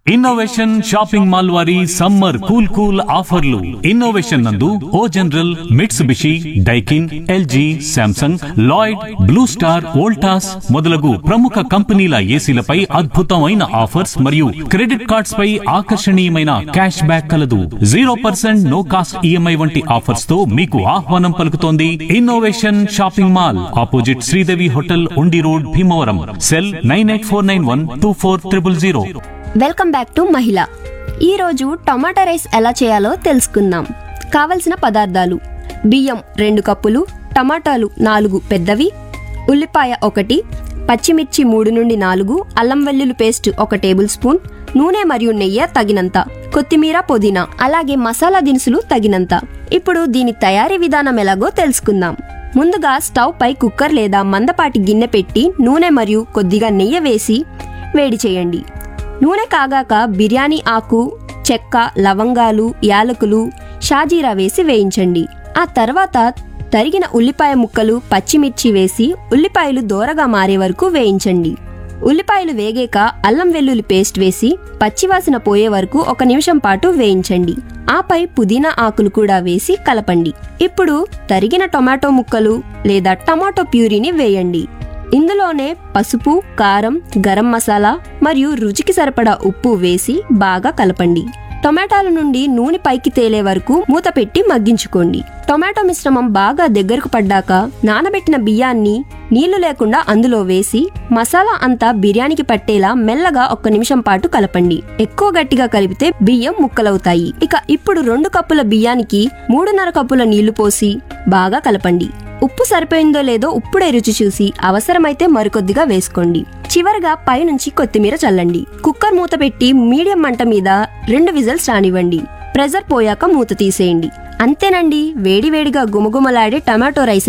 innovation shopping mall వారి summer cool cool ఆఫర్లు innovation నందు O General Mitsubishi Daikin LG Samsung Lloyd Blue Star Voltas మొదలగు ప్రముఖ కంపెనీల ఏసీలపై అద్భుతమైన ఆఫర్స్ మరియు క్రెడిట్ కార్డ్స్ పై ఆకర్షణీయమైన క్యాష్ బ్యాక్ కలదు zero percent no cost EMI వంటి ఆఫర్స్ తో మీకు ఆహ్వానం పలుకుతోంది innovation shopping mall opposite Sridevi hotel Undi road Bhimavaram cell nine eight four nine one two four triple zero welcome back to మహిళ ఈరోజు టమాటా రైస్ ఎలా చేయాలో తెలుసుకుందాం కావలసిన పదార్థాలు బియ్యం రెండు కప్పులు టమాటాలు నాలుగు పెద్దవి ఉల్లిపాయ ఒకటి పచ్చిమిర్చి మూడు నుండి నాలుగు అల్లం వెల్లుల్లి పేస్ట్ ఒక టేబుల్ స్పూన్ నూనె మరియు నెయ్యి తగినంత కొత్తిమీర పుదీనా అలాగే మసాలా దినుసులు తగినంత ఇప్పుడు దీని తయారీ విధానం ఎలాగో తెలుసుకుందాం ముందుగా స్టవ్ పై కుక్కర్ లేదా మందపాటి గిన్నె పెట్టి నూనె మరియు కొద్దిగా నెయ్యి వేసి వేడి చేయండి నూనె కాగాక బిర్యానీ ఆకు చెక్క లవంగాలు యాలకులు షాజీరా వేసి వేయించండి ఆ తర్వాత తరిగిన ఉల్లిపాయ ముక్కలు పచ్చిమిర్చి వేసి ఉల్లిపాయలు దోరగా మారే వరకు వేయించండి ఉల్లిపాయలు వేగాక అల్లం వెల్లుల్లి పేస్ట్ వేసి పచ్చివాసన పోయే వరకు ఒక నిమిషం పాటు వేయించండి ఆపై పుదీనా ఆకులు కూడా వేసి కలపండి ఇప్పుడు తరిగిన టొమాటో ముక్కలు లేదా టమాటో ప్యూరీని వేయండి ఇందులోనే పసుపు కారం గరం మసాలా మరియు రుచికి సరిపడా ఉప్పు వేసి బాగా కలపండి టొమాటాల నుండి నూనె పైకి తేలే వరకు మూత పెట్టి మగ్గించుకోండి టొమాటో మిశ్రమం బాగా దగ్గరకు పడ్డాక నానబెట్టిన బియ్యాన్ని నీళ్లు లేకుండా అందులో వేసి మసాలా అంతా బిర్యానీకి పట్టేలా మెల్లగా ఒక్క నిమిషం పాటు కలపండి ఎక్కువ గట్టిగా కలిపితే బియ్యం ముక్కలవుతాయి ఇక ఇప్పుడు రెండు కప్పుల బియ్యానికి మూడున్నర కప్పుల నీళ్లు పోసి బాగా కలపండి ఉప్పు సరిపోయిందో లేదో ఉప్పుడే రుచి చూసి అవసరమైతే మరికొద్దిగా వేసుకోండి చివరగా పైనుంచి కొత్తిమీర చల్లండి కుక్కర్ మూత పెట్టి మీడియం మంట మీద రెండు విజిల్స్ రానివ్వండి ప్రెజర్ పోయాక మూత తీసేయండి అంతేనండి వేడివేడిగా గుమగుమలాడే టమాటో రైస్